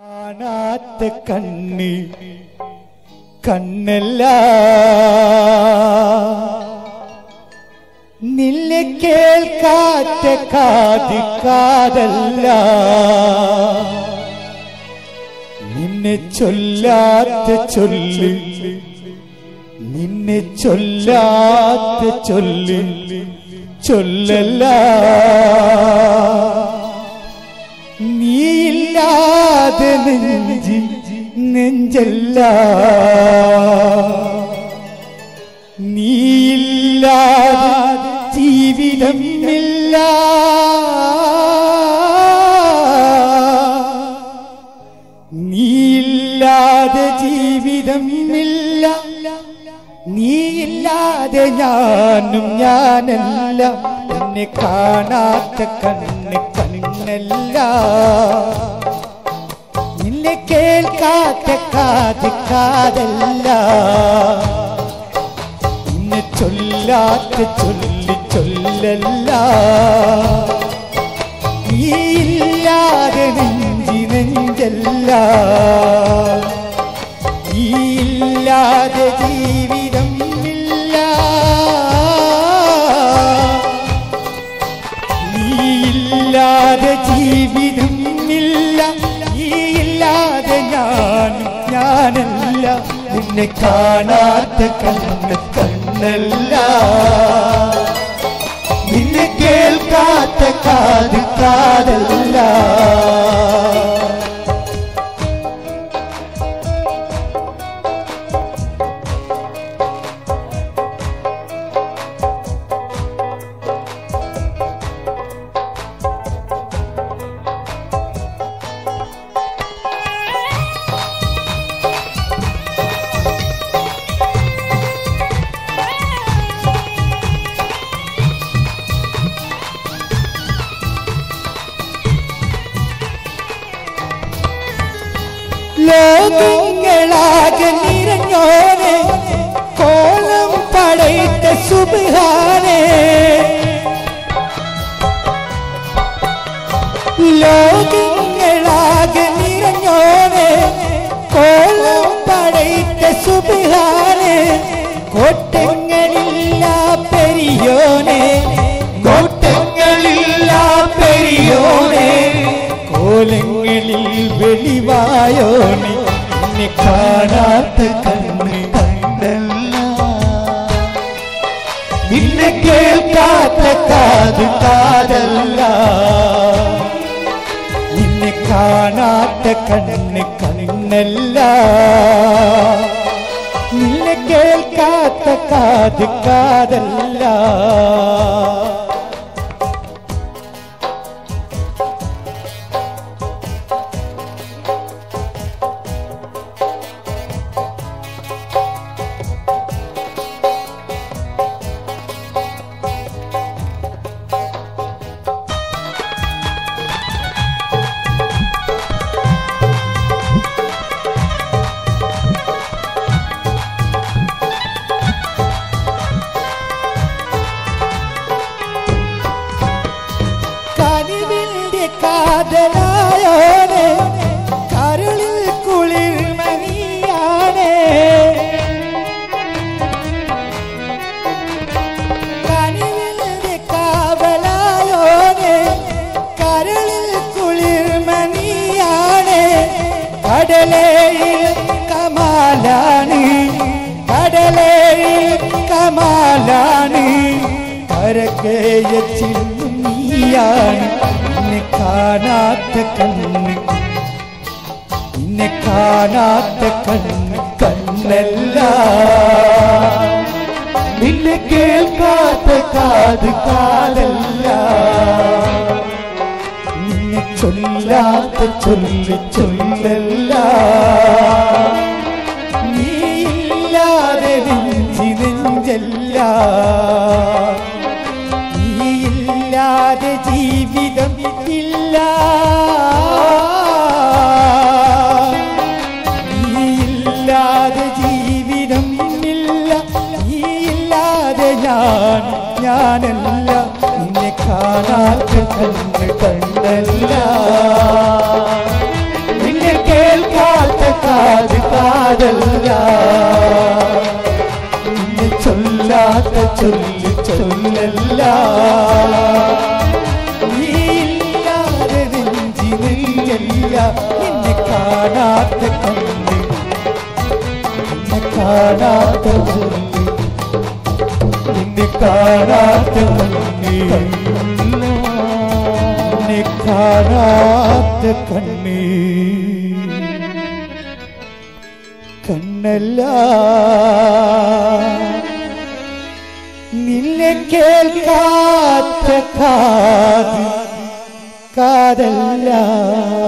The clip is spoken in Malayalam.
കാണാത്ത കണ്ണ് കണ്ണല്ല നിന്നെ കേൾക്കാത്ത കാത് കാതല്ല നിന്നെ ചൊല്ലാത്ത ചൊല്ല് നിന്നെ ചൊല്ലാത്ത ചൊല്ല് ചൊല്ലല്ല നീയില്ലാതെ നെഞ്ചി നെഞ്ചല്ല നീയില്ലാതെ ജീവിതമില്ല നീയില്ലാതെ ജീവിതമില്ല നീയില്ലാതെ ഞാനും ഞാനല്ല എന്നെ കാണാത്ത കണ്ണ് കണ്ണല്ല നിന്നെ കേൾക്കാത്ത കാത് കാതല്ല നിന്നെ ചൊല്ലാത്ത ചൊല്ലി ചൊല്ലല്ല നീയില്ലാതെ നെഞ്ചി നെഞ്ചല്ല നീയില്ലാതെ ജീവിതം ഇല്ല നീയില്ലാതെ ജീവിതം ഇല്ല നീയില്ലാതെ ഞാനും ഞാനല്ല നിന്നെ കാണാത്ത കണ്ണ് കണ്ണല്ല നിന്നെ കേൾക്കാത്ത കാത് കാതല്ല ലോകങ്ങളാകെ നിറഞ്ഞോനെ കോലം പടയിട്ട സുബാനെ ലോകങ്ങളാകെ നിറഞ്ഞോനെ കോലം പടയിട്ട സുബാനെ കോട്ടങ്ങളില്ല പെരിയോനെ കോട്ടങ്ങളില്ല പെരിയോനെ കോലങ്ങളിൽ വെളിവായോനെ നിന്നെ കാണാത്ത കണ്ണ് കണ്ടല്ല നിന്നെ കേൾക്കാത്ത കാത് കാതല്ല നിന്നെ കാണാത്ത കണ്ണ് കണ്ണല്ല നിന്നെ കേൾക്കാത്ത കാത് കാതല്ല കനിവിന്റെ കാതലായോനെ കരളിൽ കുളിർമണിയാണേ കനിവിന്റെ കാവലായോനെ കരളിൽ കുളിർമണിയാണേ കടലേയിൽ കമാലാണ് കടലേയിൽ കമാലാണ് കരകേയ നീയാണ് നിന്നെ കാണാത്ത കണ്ണ് നിന്നെ കാണാത്ത കണ്ണ് കണ്ണല്ല നിന്നെ കേൾക്കാത്ത കാത് കാതല്ല നിന്നെ ചൊല്ലാത്ത ചൊല്ലി ചൊല്ലല്ല നീയില്ലാതെ നെഞ്ചി നെഞ്ചല്ല നീയില്ലാതെ ജീവിതം ഇല്ല നീയില്ലാതെ ജീവിതം ഇല്ല നീയില്ലാതെ ഞാൻ ഞാനല്ല നിന്നെ കാണാത്ത കണ്ണ് കണ്ടല്ല നിന്നെ കേ കാതല്ല നിന്നെ ചൊല്ലാത്ത ചൊല്ലി ചൊല്ലല്ല നീയില്ലാതെ നെഞ്ചി നെയ്യല്ല നിന്നെ കാണാത്ത കണ്ണ് നിന്നെ കാണാത്ത ചൊല്ലി നിന്നെ കാണാത്ത കണ്ണി നിന്നെ കാണാത്ത കണ്ണി കണ്ണല്ല നിന്നെ കേൾക്കാത്ത കാത് കാതല്ല